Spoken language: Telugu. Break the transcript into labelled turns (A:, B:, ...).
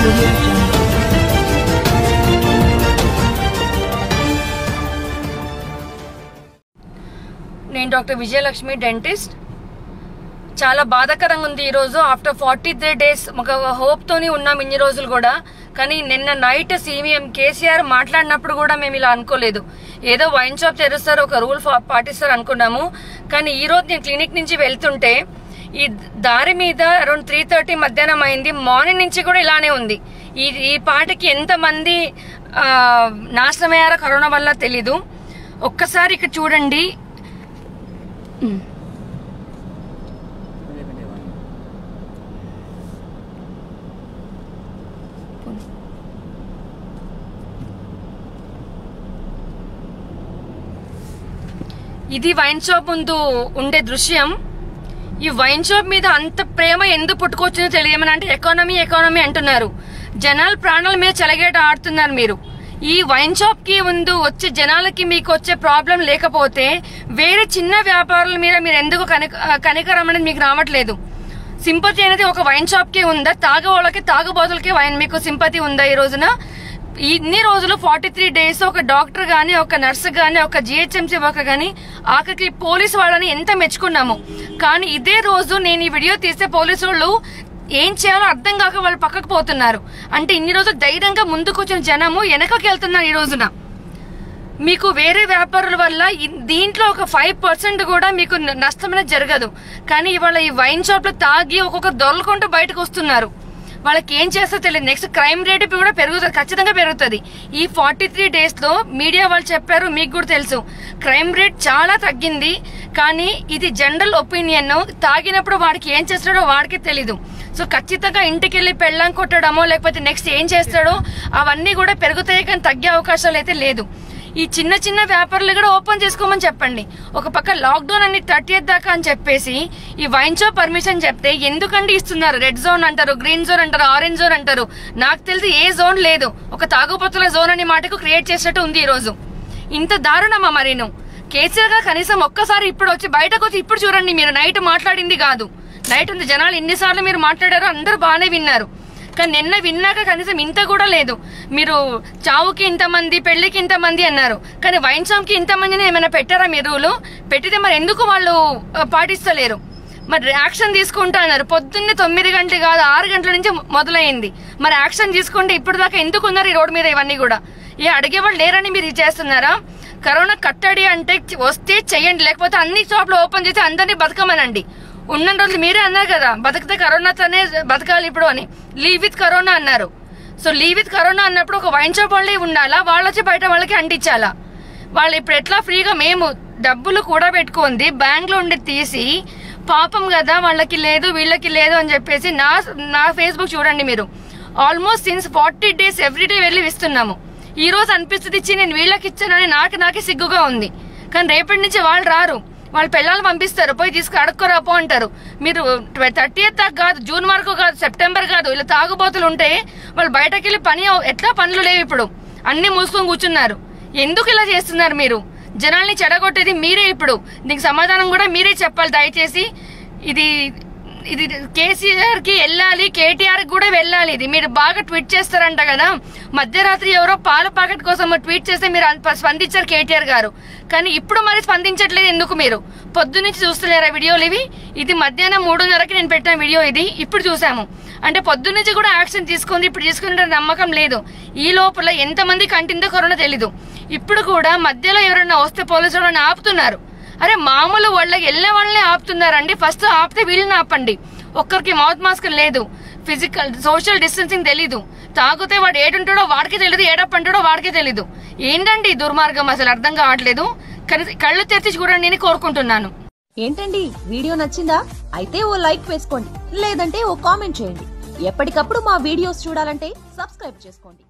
A: audio jungle.
B: నేను డాక్టర్ విజయలక్ష్మి డెంటిస్ట్ చాలా బాధాకరంగా ఉంది ఈరోజు ఆఫ్టర్ ఫార్టీ త్రీ డేస్ ఒక హోప్ తోని ఉన్నాం ఇన్ని రోజులు కూడా కానీ నిన్న నైట్ సీఎం కేసీఆర్ మాట్లాడినప్పుడు కూడా మేము ఇలా అనుకోలేదు ఏదో వైన్ షాప్ తెరుస్తారు ఒక రూల్ ఫా- పాటిస్తారు అనుకున్నాము కానీ ఈ రోజు నేను క్లినిక్ నుంచి వెళ్తుంటే ఈ దారి మీద అరౌండ్ త్రీ థర్టీ మధ్యాహ్నం అయింది మార్నింగ్ నుంచి కూడా ఇలానే ఉంది ఈ ఈ పాటికి ఎంతమంది ఆ, నాశనమయ్యారో కరోనా వల్ల తెలీదు ఒక్కసారి ఇక్కడ చూడండి ఇది వైన్ షాప్ ముందు ఉండే దృశ్యం ఈ వైన్ షాప్ మీద అంత ప్రేమ ఎందుకు పుట్టుకొచ్చిందో తెలియమని అంటే ఎకానమీ ఎకానమీ అంటున్నారు జనాల ప్రాణాల మీద చెలగేట ఆడుతున్నారు మీరు ఈ వైన్ షాప్ కి ముందు వచ్చే జనాలకి మీకు వచ్చే ప్రాబ్లం లేకపోతే వేరే చిన్న వ్యాపారుల మీద మీరు ఎందుకు కనిక కనికరం అనేది మీకు రావట్లేదు సింపతి అనేది ఒక వైన్ షాప్ కి ఉందా తాగే వాళ్ళకి తాగుబోతులకి వైన్ మీకు సింపతి ఉందా ఈ రోజున ఇన్ని రోజులు ఫార్టీ త్రీ డేస్ ఒక డాక్టర్ గాని ఒక నర్స్ గాని ఒక జిహెచ్ఎంసీ వర్కర్ గాని ఆఖరికి పోలీసు వాళ్ళని ఎంత మెచ్చుకున్నాము కానీ ఇదే రోజు నేను ఈ వీడియో తీస్తే పోలీసు వాళ్ళు ఏం చేయాలో అర్థం కాక వాళ్ళు పక్కకు పోతున్నారు అంటే ఇన్ని రోజులు ధైర్యంగా ముందుకు వచ్చిన జనము వెనకకి వెళ్తున్నారు ఈ రోజున మీకు వేరే వ్యాపారుల వల్ల ఇ- దీంట్లో ఒక ఫైవ్ పర్సెంట్ కూడా మీకు న- నష్టం అనేది జరగదు కానీ ఇవాళ ఈ వైన్ షాప్ లో తాగి ఒక్కొక్క దొరలకుంటూ బయటకు వస్తున్నారు వాళ్ళకి ఏం చేస్తారో తెలియదు నెక్స్ట్ క్రైమ్ రేట్ కూడా పెరుగుతుంది ఖచ్చితంగా పెరుగుతుంది ఈ ఫార్టీ త్రీ డేస్ లో మీడియా వాళ్ళు చెప్పారు మీకు కూడా తెలుసు క్రైమ్ రేట్ చాలా తగ్గింది కానీ ఇది జనరల్ ఒపీనియన్ తాగినప్పుడు వాడికి ఏం చేస్తాడో వాడికి తెలీదు సో ఖచ్చితంగా ఇంటికి వెళ్ళి పెళ్ళం కొట్టడమో లేకపోతే నెక్స్ట్ ఏం చేస్తాడో అవన్నీ కూడా పెరుగుతాయి కానీ తగ్గే అవకాశాలు అయితే లేదు ఈ చిన్న చిన్న వ్యాపారులు కూడా ఓపెన్ చేసుకోమని చెప్పండి ఒక పక్క లాక్డౌన్ అన్ని థర్టీ దాకా అని చెప్పేసి ఈ వైన్ షాప్ పర్మిషన్ చెప్తే ఎందుకండి ఇస్తున్నారు రెడ్ జోన్ అంటారు గ్రీన్ జోన్ అంటారు ఆరెంజ్ జోన్ అంటారు నాకు తెలిసి ఏ జోన్ లేదు ఒక తాగుబోతుల జోన్ అనే మాటకు క్రియేట్ చేసినట్టు ఉంది ఈ రోజు ఇంత దారుణమా మరి నువ్వు కేసీఆర్ గారు కనీసం ఒక్కసారి ఇప్పుడు వచ్చి బయటకు వచ్చి ఇప్పుడు చూడండి మీరు నైట్ మాట్లాడింది కాదు నైట్ ఉంది జనాలు ఎన్నిసార్లు మీరు మాట్లాడారో అందరూ బాగానే విన్నారు కానీ నిన్న విన్నాక కనీసం ఇంత కూడా లేదు మీరు చావుకి ఇంతమంది పెళ్లికి ఇంతమంది అన్నారు కానీ వైన్ షాప్ కి ఇంతమందిని ఏమైనా పెట్టారా మీరు రూలు పెట్టితే మరి ఎందుకు వాళ్ళు ఆ, పాటిస్తలేరు మరి యాక్షన్ తీసుకుంటా అన్నారు పొద్దున్నే తొమ్మిది గంటలు కాదు ఆరు గంటల నుంచి మొదలైంది మరి యాక్షన్ తీసుకుంటే ఇప్పుడు దాకా ఎందుకు ఉన్నారు ఈ రోడ్డు మీద ఇవన్నీ కూడా ఏ అడిగేవాళ్ళు లేరని మీరు ఇది చేస్తున్నారా కరోనా కట్టడి అంటే వస్తే చెయ్యండి లేకపోతే అన్ని షాప్లు ఓపెన్ చేసి అందరినీ బతకమనండి ఉన్న రోజులు మీరే అన్నారు కదా బతికితే కరోనాతోనే బతకాలి ఇప్పుడు అని లీవ్ విత్ కరోనా అన్నారు సో లీవ్ విత్ కరోనా అన్నప్పుడు ఒక వైన్ షాప్ వాళ్ళే ఉండాలా వాళ్ళు వచ్చి బయట వాళ్ళకి అంటించాలా వాళ్ళు ఇప్పుడు ఎట్లా ఫ్రీగా మేము డబ్బులు కూడా పెట్టుకుంది బ్యాంక్ లో ఉండి తీసి పాపం కదా వాళ్ళకి లేదు వీళ్ళకి లేదు అని చెప్పేసి నా నా ఫేస్బుక్ చూడండి మీరు almost since forty days everyday వెళ్ళి ఇస్తున్నాము ఈ రోజు అనిపిస్తుంది ఇచ్చి నేను వీళ్ళకి ఇచ్చానని నాకు నాకే సిగ్గుగా ఉంది కానీ రేపటి నుంచి వాళ్ళు రారు వాళ్ళ పిల్లలు పంపిస్తారు పోయి తీసుకు అడుక్కోరా పో అంటారు మీరు థర్టీ దాకా కాదు జూన్ వరకు కాదు సెప్టెంబర్ కాదు ఇలా తాగుబోతులు ఉంటే వాళ్ళు బయటకు వెళ్ళి పని అవ- ఎట్లా పనులు లేవు ఇప్పుడు అన్ని మూసుకొని కూర్చున్నారు ఎందుకు ఇలా చేస్తున్నారు మీరు జనాల్ని చెడగొట్టేది మీరే ఇప్పుడు దీనికి సమాధానం కూడా మీరే చెప్పాలి దయచేసి ఇది ఇది కేసీఆర్ కి వెళ్ళాలి కేటీఆర్ కూడా వెళ్ళాలి ఇది మీరు బాగా ట్వీట్ చేస్తారంట కదా మధ్యరాత్రి ఎవరో పాల ప్యాకెట్ కోసం ట్వీట్ చేస్తే మీరు అంత స్పందించారు కేటీఆర్ గారు కానీ ఇప్పుడు మరి స్పందించట్లేదు ఎందుకు మీరు పొద్దునుంచి చూస్తలేరా వీడియోలు ఇవి ఇది మధ్యాహ్నం మూడున్నరకి నేను పెట్టిన వీడియో ఇది ఇప్పుడు చూసాము అంటే పొద్దునుంచి కూడా యాక్షన్ తీసుకుంది ఇప్పుడు తీసుకునే నమ్మకం లేదు ఈ లోపల ఎంతమంది కంటిందో కరోనా తెలీదు ఇప్పుడు కూడా మధ్యలో ఎవరైనా వస్తే పోలీసు వాళ్ళని ఆపుతున్నారు అరే మామూలు వాళ్ళకి వెళ్ళే వాళ్ళని ఆపుతున్నారండి ఫస్ట్ ఆపితే వీళ్ళని ఆపండి ఒక్కరికి మౌత్ మాస్క్ లేదు ఫిజికల్ సోషల్ డిస్టెన్సింగ్ తెలీదు తాగితే వాడు ఏడుంటాడో వాడికి తెలియదు ఏడప్పంటాడో వాడికి తెలీదు ఏంటండి ఈ దుర్మార్గం అసలు అర్థం కావట్లేదు కనీసం కళ్ళు తెరిచి చూడండి అని కోరుకుంటున్నాను
C: ఏంటండి వీడియో నచ్చిందా అయితే ఓ లైక్ వేసుకోండి లేదంటే ఓ కామెంట్ చేయండి ఎప్పటికప్పుడు మా వీడియోస్ చూడాలంటే సబ్స్క్రైబ్ చేసుకోండి